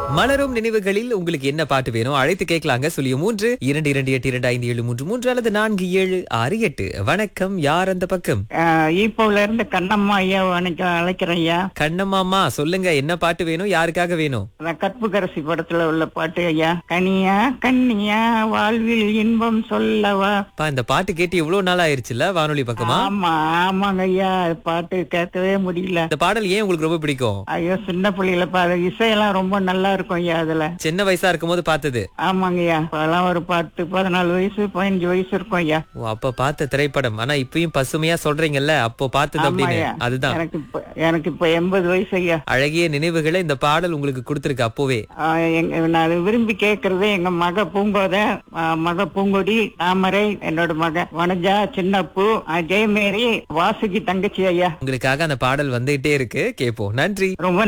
மலரும் நினைவுகளில் உங்களுக்கு என்ன பாட்டு வேணும் அழைத்து கேட்கலாங்க சொல்லிய மூன்று இரண்டு இரண்டு எட்டு இரண்டு ஐந்து ஏழு மூன்று மூன்று அல்லது நான்கு ஏழு ஆறு எட்டு வணக்கம் யார் அந்த பக்கம் ஈப்போல இருந்து கண்ணம்மா ஐயா வணக்க அழைக்கிறேன் ஐயா கண்ணம்மாமா சொல்லுங்க என்ன பாட்டு வேணும் யாருக்காக வேணும் அதான் கற்புக்கரசி படத்துல உள்ள பாட்டு ஐயா கனியா கண்ணியா வாழ்வில் இன்பம் சொல்லவா பா இந்த பாட்டு கேட்டு இவ்வளவு நாள் ஆயிருச்சுல வானொலி பக்கமா ஆமா ஆமாங்க ஐயா பாட்டு கேட்கவே முடியல இந்த பாடல் ஏன் உங்களுக்கு ரொம்ப பிடிக்கும் ஐயோ சின்ன பிள்ளைகள பாரு இசையெல்லாம் ரொம்ப நல்லா இருக்கும் ஐயா அதுல சின்ன வயசா இருக்கும்போது பார்த்தது ஆமாங்க ஐயா இப்பெல்லாம் ஒரு பத்து பதினாலு வயசு பதினஞ்சு வயசு இருக்கும் ஐயா ஓ அப்ப பார்த்த திரைப்படம் ஆனா இப்பயும் பசுமையா சொல்றீங்கல்ல அப்போ பார்த்தது ஆமா அப்படின்னு ஐயா அதுதான் எனக்கு இப்ப எனக்கு இப்ப எண்பது வயசு ஐயா அழகிய நினைவுகளை இந்த பாடல் உங்களுக்கு கொடுத்திருக்கு அப்போவே ஆஹ் எங்க நான் விரும்பி கேக்குறது எங்க மக பூங்கோத ஆஹ் மக பூங்கொடி தாமரை என்னோட மக வனஜா சின்னப்பு ஆஹ் ஜெயமேரி வாசுகி தங்கச்சி ஐயா உங்களுக்காக அந்த பாடல் வந்துகிட்டே இருக்கு கேப்போம் நன்றி ரொம்ப